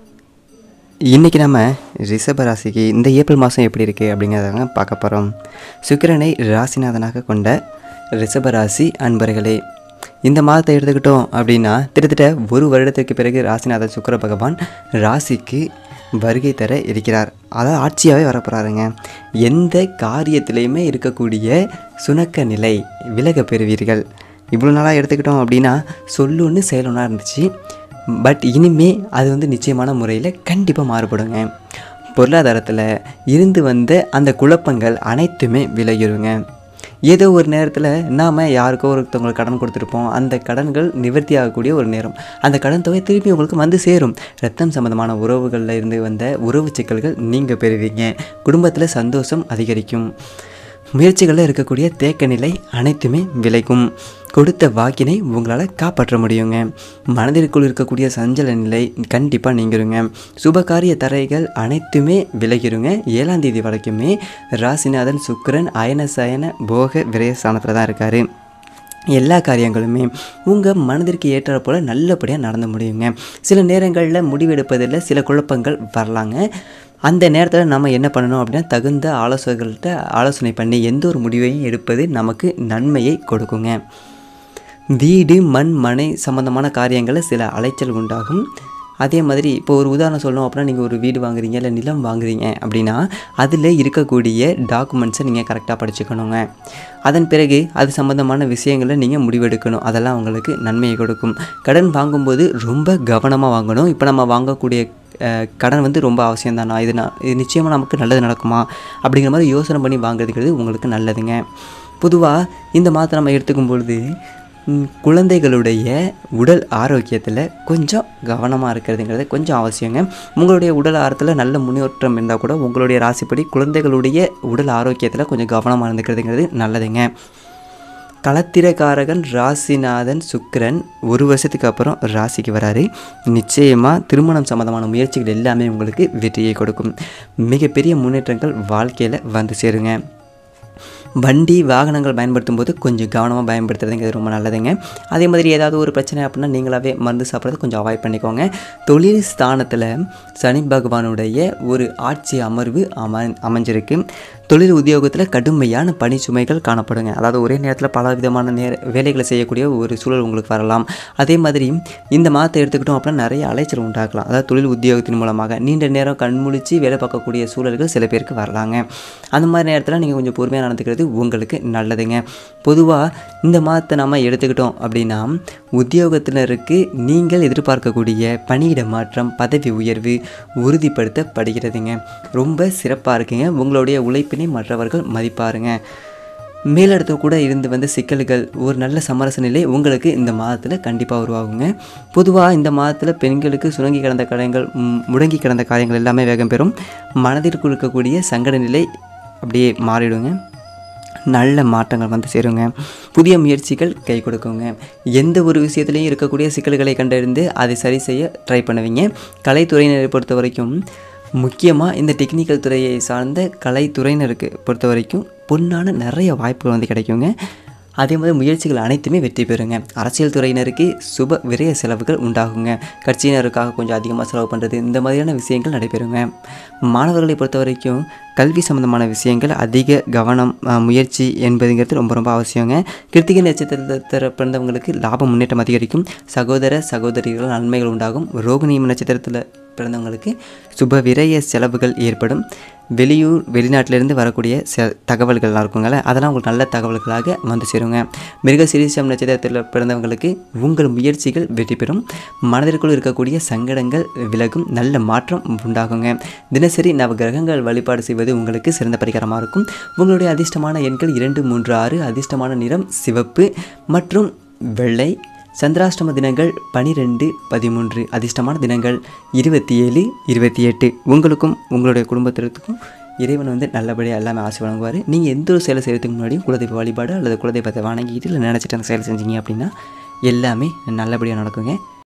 இன்றைக்கி நம்ம ரிஷப ராசிக்கு இந்த ஏப்ரல் மாதம் எப்படி இருக்குது அப்படிங்கிறத பார்க்க போகிறோம் சுக்கிரனை ராசிநாதனாக கொண்ட ரிஷப ராசி அன்பர்களே இந்த மாதத்தை எடுத்துக்கிட்டோம் அப்படின்னா கிட்டத்தட்ட ஒரு வருடத்துக்கு பிறகு ராசிநாதன் சுக்கிர பகவான் ராசிக்கு வருகை தர இருக்கிறார் அதாவது ஆட்சியாகவே வரப்போகிறாருங்க எந்த காரியத்திலையுமே இருக்கக்கூடிய சுணக்க நிலை விலக பெறுவீர்கள் இவ்வளோ நாளாக எடுத்துக்கிட்டோம் அப்படின்னா சொல்லொன்று செயலொன்றா இருந்துச்சு பட் இனிமே அது வந்து நிச்சயமான முறையில் கண்டிப்பாக மாறுபடுங்க பொருளாதாரத்தில் இருந்து வந்த அந்த குழப்பங்கள் அனைத்துமே விலகிருங்க ஏதோ ஒரு நேரத்தில் நாம் யாருக்கோ ஒருத்தவங்களுக்கு கடன் கொடுத்துருப்போம் அந்த கடன்கள் நிவர்த்தி ஆகக்கூடிய ஒரு நேரம் அந்த கடன் தொகை திருப்பி உங்களுக்கு வந்து சேரும் ரத்தம் சம்மந்தமான உறவுகளில் இருந்து வந்த உறவு சிக்கல்கள் நீங்கள் பெறுவீங்க குடும்பத்தில் சந்தோஷம் அதிகரிக்கும் முயற்சிகளில் இருக்கக்கூடிய தேக்க நிலை அனைத்துமே விளைக்கும் கொடுத்த வாக்கினை உங்களால் காப்பாற்ற முடியுங்க மனதிற்குள் இருக்கக்கூடிய சஞ்சல நிலை கண்டிப்பாக நீங்கிருங்க சுபகாரிய தரைகள் அனைத்துமே விலகிருங்க ஏழாம் தேதி வரைக்குமே ராசிநாதன் சுக்கிரன் அயன சயன போக விரயஸ்தானத்தில் தான் இருக்கார் எல்லா காரியங்களுமே உங்கள் மனதிற்கு ஏற்ற போல் நல்லபடியாக நடந்து முடியுங்க சில நேரங்களில் முடிவெடுப்பதில் சில குழப்பங்கள் வரலாங்க அந்த நேரத்தில் நம்ம என்ன பண்ணணும் அப்படின்னா தகுந்த ஆலோசகர்கள்ட்ட ஆலோசனை பண்ணி எந்த ஒரு முடிவையும் எடுப்பது நமக்கு நன்மையை கொடுக்குங்க வீடு மண் மனை சம்மந்தமான காரியங்களில் சில அலைச்சல் உண்டாகும் அதே மாதிரி இப்போ ஒரு உதாரணம் சொல்லணும் அப்படின்னா நீங்கள் ஒரு வீடு வாங்குறீங்க இல்லை நிலம் வாங்குறீங்க அப்படின்னா அதில் இருக்கக்கூடிய டாக்குமெண்ட்ஸை நீங்கள் கரெக்டாக படிச்சுக்கணுங்க அதன் பிறகு அது சம்மந்தமான விஷயங்களை நீங்கள் முடிவெடுக்கணும் அதெல்லாம் உங்களுக்கு நன்மையை கொடுக்கும் கடன் வாங்கும்போது ரொம்ப கவனமாக வாங்கணும் இப்போ நம்ம வாங்கக்கூடிய அஹ், கடன் வந்து ரொம்ப அவசியம் தானா இது நான் இது நிச்சயமாக நமக்கு நல்லது நடக்குமா அப்படிங்கிற மாதிரி யோசனை பண்ணி வாங்குறதுங்கிறது உங்களுக்கு நல்லதுங்க பொதுவாக இந்த மாதத்தை நம்ம எடுத்துக்கும் பொழுது ம், குழந்தைகளுடைய உடல் ஆரோக்கியத்தில் கொஞ்சம் கவனமாக இருக்கிறதுங்கிறது கொஞ்சம் அவசியங்க உங்களுடைய உடல் ஆரத்தில் நல்ல முன்னேற்றம் இருந்தால் கூட உங்களுடைய ராசிப்படி குழந்தைகளுடைய உடல் ஆரோக்கியத்தில் கொஞ்சம் கவனமாக இருந்துக்கிறதுங்கிறது நல்லதுங்க களத்திரக்காரகன் ராசிநாதன் சுக்கிரன் ஒரு வருஷத்துக்கு அப்புறம் ராசிக்கு வராரு நிச்சயமாக திருமணம் சம்மந்தமான முயற்சிகள் எல்லாமே உங்களுக்கு வெற்றியை கொடுக்கும் மிகப்பெரிய முன்னேற்றங்கள் வாழ்க்கையில் வந்து சேருங்க வண்டி வாகனங்கள் பயன்படுத்தும் போது கொஞ்சம் கவனமாக பயன்படுத்துறதுங்கிறது ரொம்ப நல்லதுங்க அதே மாதிரி ஏதாவது ஒரு பிரச்சனை அப்படின்னா நீங்களாவே மருந்து சாப்பிட்றது கொஞ்சம் அவாய்ட் பண்ணிக்கோங்க தொழில் ஸ்தானத்தில் சனி பகவானுடைய ஒரு ஆட்சி அமர்வு அம அமைஞ்சிருக்கு தொழில் உத்தியோகத்தில் கடுமையான பணி சுமைகள் காணப்படுங்க அதாவது ஒரே நேரத்தில் பல விதமான நேர வேலைகளை செய்யக்கூடிய ஒரு சூழல் உங்களுக்கு வரலாம் அதே மாதிரி இந்த மாதத்தை எடுத்துக்கிட்டோம் அப்படின்னா நிறைய அலைச்சல் உண்டாக்கலாம் அதாவது தொழில் உத்தியோகத்தின் மூலமாக நீண்ட நேரம் கண்முழிச்சு வேலை பார்க்கக்கூடிய சூழல்கள் சில பேருக்கு வரலாங்க அந்த மாதிரி நேரத்தில் நீங்கள் கொஞ்சம் பொறுமையாக நடந்துக்கிறது உங்களுக்கு நல்லதுங்க பொதுவாக இந்த மாதத்தை நம்ம எடுத்துக்கிட்டோம் அப்படின்னா உத்தியோகத்தினருக்கு நீங்கள் எதிர்பார்க்கக்கூடிய பணியிட மாற்றம் பதவி உயர்வு உறுதிப்படுத்தப்படுகிறதுங்க ரொம்ப சிறப்பாக இருக்குங்க உங்களுடைய உழைப்பினை மற்றவர்கள் மதிப்பாருங்க மேலிடத்தில் கூட இருந்து வந்த சிக்கல்கள் ஒரு நல்ல சமரச நிலை உங்களுக்கு இந்த மாதத்தில் கண்டிப்பாக உருவாகுங்க பொதுவாக இந்த மாதத்தில் பெண்களுக்கு சுணங்கி கிடந்த காரியங்கள் ம், முடங்கி கிடந்த காரியங்கள் எல்லாமே வேகம் பெறும் மனதிற்குள் இருக்கக்கூடிய சங்கட நிலை அப்படியே மாறிடுங்க நல்ல மாற்றங்கள் வந்து சேருங்க புதிய முயற்சிகள் கை கொடுக்குங்க எந்த ஒரு விஷயத்துலையும் இருக்கக்கூடிய சிக்கல்களை கண்டறிந்து அதை சரி செய்ய ட்ரை பண்ணுவீங்க கலைத்துறையினரை பொறுத்த வரைக்கும் முக்கியமாக இந்த டெக்னிக்கல் துறையை சார்ந்த கலைத்துறையினருக்கு பொறுத்த வரைக்கும் பொன்னான நிறைய வாய்ப்புகள் வந்து கிடைக்குங்க அதே மாதிரி முயற்சிகள் அனைத்துமே வெற்றி பெறுங்க அரசியல் துறையினருக்கு சுப விரய செலவுகள் உண்டாகுங்க கட்சியினருக்காக கொஞ்சம் அதிகமாக செலவு பண்ணுறது இந்த மாதிரியான விஷயங்கள் நடைபெறுங்க மாணவர்களை பொறுத்த வரைக்கும் கல்வி சம்பந்தமான விஷயங்கள் அதிக கவனம் அஹ், முயற்சி என்பதுங்கிறது ரொம்ப ரொம்ப அவசியங்க கிருத்திகை நட்சத்திரத்தில் பிறந்தவங்களுக்கு லாபம் முன்னேற்றம் அதிகரிக்கும் சகோதர சகோதரிகள் நன்மைகள் உண்டாகும் ரோகிணி நட்சத்திரத்தில் பிறந்தவங்களுக்கு சுப விரய செலவுகள் ஏற்படும் வெளியூர் வெளிநாட்டிலிருந்து வரக்கூடிய செ தகவல்கள்லாம் இருக்குங்கள அதெல்லாம் உங்களுக்கு நல்ல தகவல்களாக வந்து சேருங்க மிருக சிரீசம் நட்சத்திரத்தில் பிறந்தவங்களுக்கு உங்கள் முயற்சிகள் வெற்றி பெறும் மனதிற்குள் இருக்கக்கூடிய சங்கடங்கள் விலகும் நல்ல மாற்றம் உண்டாகுங்க தினசரி நவ கிரகங்கள் வழிபாடு செய்வது உங்களுக்கு சிறந்த பரிகாரமாக இருக்கும் உங்களுடைய அதிர்ஷ்டமான எண்கள் இரண்டு மூன்று ஆறு அதிர்ஷ்டமான நிறம் சிவப்பு மற்றும் வெள்ளை சந்திராஷ்டம தினங்கள் பனிரெண்டு பதிமூன்று அதிர்ஷ்டமான தினங்கள் இருபத்தி ஏழு இருபத்தி எட்டு உங்களுக்கும் உங்களுடைய குடும்பத்தினருக்கும் இறைவன் வந்து நல்லபடியாக எல்லாமே ஆசை வழங்குவார் நீங்கள் எந்த ஒரு செயலை செய்கிறதுக்கு முன்னாடியும் குலதெய்வ வழிபாடு அல்லது குலதெய்வத்தை வணங்கிட்டு இல்லை நினச்சிட்டு அந்த செயலை செஞ்சீங்க அப்படின்னா எல்லாமே நல்லபடியாக நடக்குங்க